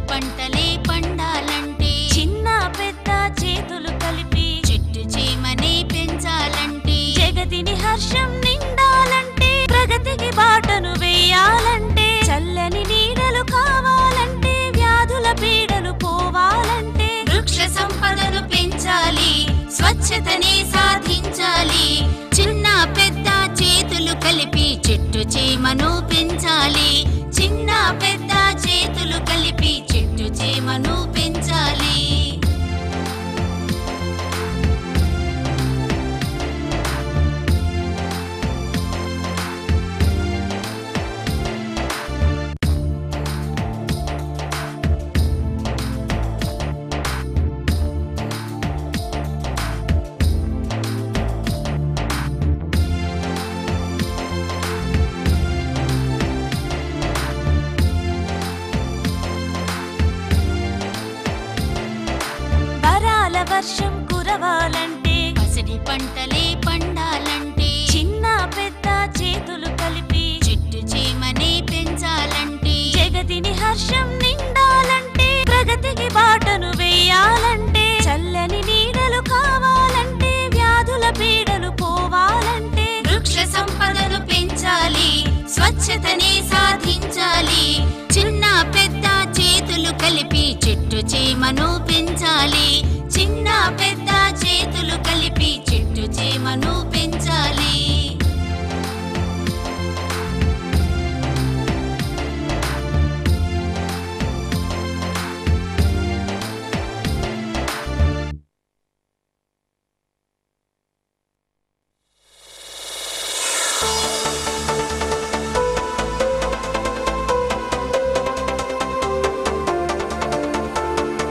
పంటలే పండాలంటే చిన్న పెద్ద చేతులు కలిపి చెట్టు చేమనే పెంచాలంటే జగతిని హర్షం నిండాలంటే ప్రగతికి బాటను వేయాలంటే చల్లని నీడలు కావాలంటే వ్యాధుల పీడలు పోవాలంటే వృక్ష సంపదను పెంచాలి స్వచ్ఛతనే సాధించాలి చిన్న పెద్ద చేతులు కలిపి చెట్టు చేమను పెంచాలి చిన్న పెద్ద చేతులు కలిపి చెట్టు చేమను పెంచాలి వరాల వర్షం కురవాలంటే పసిడి పంటలే పండాలంటే చిన్న పెద్ద చేతులు కలిపి చెట్టు చేమనే పెంచాలంటే జగతిని హర్షం నిండాలంటే ప్రగతికి బాటను వేయాలంటే చల్లని నీడలు కావాలంటే వ్యాధుల పీడలు పోవాలంటే వృక్ష సంపదను పెంచాలి స్వచ్ఛతనే సాధించాలి చిన్న పెద్ద చేతులు కలిపి చెట్టు చేమను పెంచాలి చిన్న పెద్ద